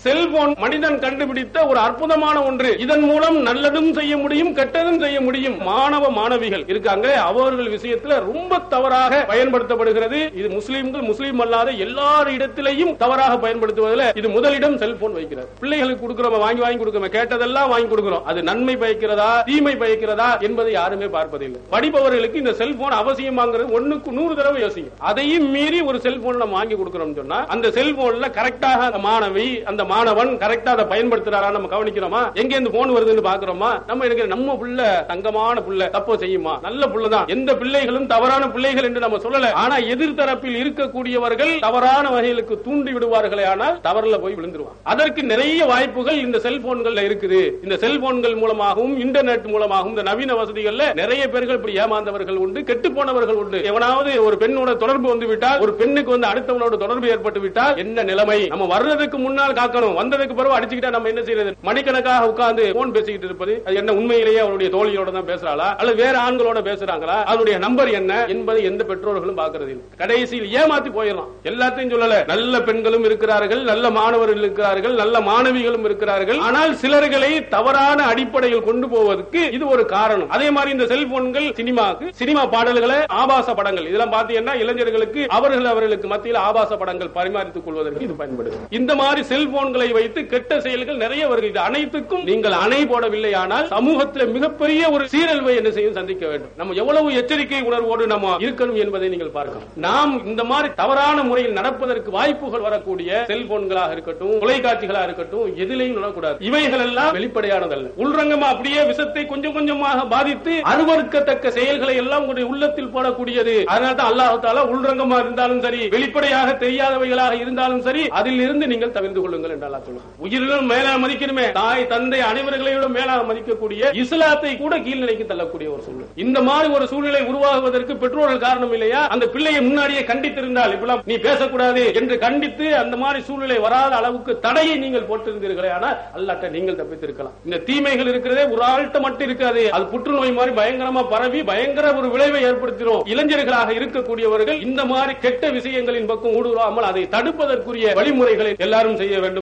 cellphone மனிதன் கண்டுபிடித்த ஒரு அற்புதமான ஒன்று இதன் மூலம் நல்லதும் செய்ய முடியும் கெட்டதும் செய்ய முடியும் மாணவ மாணவிகள் இருக்காங்க அவர்கள் விஷயத்துல ரொம்ப தவறாக பயன்படுத்தப்படுகிறது இது முஸ்லீம்கள் முஸ்லீம் அல்லாத எல்லார் இடத்திலையும் தவறாக பயன்படுத்துவதில் இது முதலிடம் செல்போன் வைக்கிறது பிள்ளைகளுக்கு கொடுக்கிறோம் வாங்கி வாங்கி கொடுக்கிறோம் கேட்டதெல்லாம் வாங்கி கொடுக்கிறோம் அது நன்மை பயக்கிறதா தீமை பயக்கிறதா என்பதை யாருமே பார்ப்பதில்லை படிப்பவர்களுக்கு இந்த செல்போன் அவசியமாங்கிறது ஒண்ணுக்கு நூறு தடவை யோசிக்கும் அதையும் மீறி ஒரு செல்போன் நம்ம வாங்கி கொடுக்கிறோம் சொன்னா அந்த செல்போன்ல கரெக்டாக அந்த மாணவி அந்த மாணவன் கரெக்டா அதை பயன்படுத்துறாரா நம்ம கவனிக்கிறோமா எங்க இருந்து போன் வருதுன்னு பாக்குறோமா நம்ம எனக்கு நம்ம புள்ள தங்கமான புள்ள தப்பு செய்யுமா நல்ல புள்ள தான் எந்த பிள்ளைகளும் தவறான பிள்ளைகள் என்று நம்ம சொல்லல ஆனா எதிர்த்தரப்பில் இருக்கக்கூடியவர்கள் தவறான வகைகளுக்கு தூண்டி விடுவார்களே ஆனால் தவறுல போய் விழுந்துருவாங்க அதற்கு நிறைய வாய்ப்புகள் இந்த செல்போன்கள்ல இருக்குது இந்த செல்போன்கள் மூலமாகவும் இன்டர்நெட் மூலமாகவும் இந்த நவீன வசதிகள்ல நிறைய பேர்கள் இப்படி ஏமாந்தவர்கள் உண்டு கெட்டு போனவர்கள் உண்டு எவனாவது ஒரு பெண்ணோட தொடர்பு வந்து விட்டால் ஒரு பெண்ணுக்கு வந்து அடுத்தவனோட தொடர்பு ஏற்பட்டு விட்டால் என்ன நிலைமை நம்ம வர்றதுக்கு முன்னால் காக்கணும் வந்ததுக்கு பிறகு அடிச்சுக்கிட்டா நம்ம என்ன செய்யறது மணிக்கணக்காக உட்கார்ந்து போன் பேசிக்கிட்டு இருப்பது அது என்ன உண்மையிலேயே அவருடைய தோழியோட தான் பேசுறாளா அல்லது வேற ஆண்களோட பேசுறாங்களா அதனுடைய நம்பர் என்ன என்பதை எந்த பெற்றோர்களும் பார்க்கறது இல்லை கடைசியில் ஏமாத்தி போயிடலாம் எல்லாத்தையும் சொல்லல நல்ல பெண்களும் இருக்கிறார்கள் நல்ல மாணவர்கள் இருக்கிறார்கள் நல்ல மாணவிகளும் இருக்கிறார்கள் ஆனால் சிலர்களை தவறான அடிப்படையில் கொண்டு போவதற்கு இது ஒரு காரணம் அதே மாதிரி இந்த செல்போன்கள் சினிமாக்கு சினிமா பாடல்களை ஆபாச படங்கள் இதெல்லாம் பாத்தீங்கன்னா இளைஞர்களுக்கு அவர்கள் அவர்களுக்கு மத்தியில் ஆபாச படங்கள் பரிமாறித்துக் கொள்வதற்கு இது பயன்படுது இந்த மாதிரி செல்போன்களை வைத்து கெட்ட செயல்கள் நிறைய வருகிறது இது அனைத்துக்கும் நீங்கள் அணை போடவில்லை ஆனால் சமூகத்தில் மிகப்பெரிய ஒரு சீரழிவை என்ன செய்யும் சந்திக்க வேண்டும் நம்ம எவ்வளவு எச்சரிக்கை உணர்வோடு நம்ம இருக்கணும் என்பதை நீங்கள் பார்க்கணும் நாம் இந்த மாதிரி தவறான முறையில் நடப்பதற்கு வாய்ப்புகள் வரக்கூடிய செல்போன்களாக இருக்கட்டும் தொலைக்காட்சிகளா இருக்கட்டும் எதிலையும் நடக்கூடாது இவைகள் எல்லாம் வெளிப்படையானதல்ல உள்ரங்கமா அப்படியே விஷத்தை கொஞ்சம் கொஞ்சமாக பாதித்து அருவருக்கத்தக்க செயல்களை எல்லாம் உங்களுடைய உள்ளத்தில் போடக்கூடியது அதனால தான் அல்லாஹ் தாலா உள்ரங்கமா இருந்தாலும் சரி வெளிப்படையாக தெரியாதவைகளாக இருந்தாலும் சரி அதில் இருந்து நீங்கள் தவிர்த்து கொள்ளுங்கள் என்று அல்லாஹ் சொல்லுங்க உயிரிலும் மேலாக மதிக்கணுமே தாய் தந்தை அனைவர்களையும் மேலாக மதிக்கக்கூடிய இஸ்லாத்தை கூட கீழ்நிலைக்கு தள்ளக்கூடிய ஒரு சூழ்நிலை இந்த மாதிரி ஒரு சூழ்நிலை உருவாகுவதற்கு பெற்றோர்கள் காரணம் இல்லையா அந்த பிள்ளையை முன்னாடியே கண்டித்திருந்தால் இப்பெல்லாம் நீ பேசக்கூடாது என்று கண்டித்து அந்த மாதிரி சூழ்நிலை வராத அளவுக்கு தடையை நீங்கள் போட்டிருந்தீர்களே ஆனால் அல்லாட்ட நீங்கள் தப்பித்திருக்கலாம் இந்த தீமைகள் இருக்கிறதே ஒரு ஆள்கிட்ட மட்டும் இருக்காது அது புற்றுநோய் மாதிரி பயங்கரமா பரவி பயங்கர ஒரு விளைவை ஏற்படுத்திடும் இளைஞர்களாக இருக்கக்கூடியவர்கள் இந்த மாதிரி கெட்ட விஷயங்களின் பக்கம் ஊடுருவாமல் அதை தடுப்பதற்குரிய வழிமுறைகளை எல்லாரும் செய்ய வேண்டும்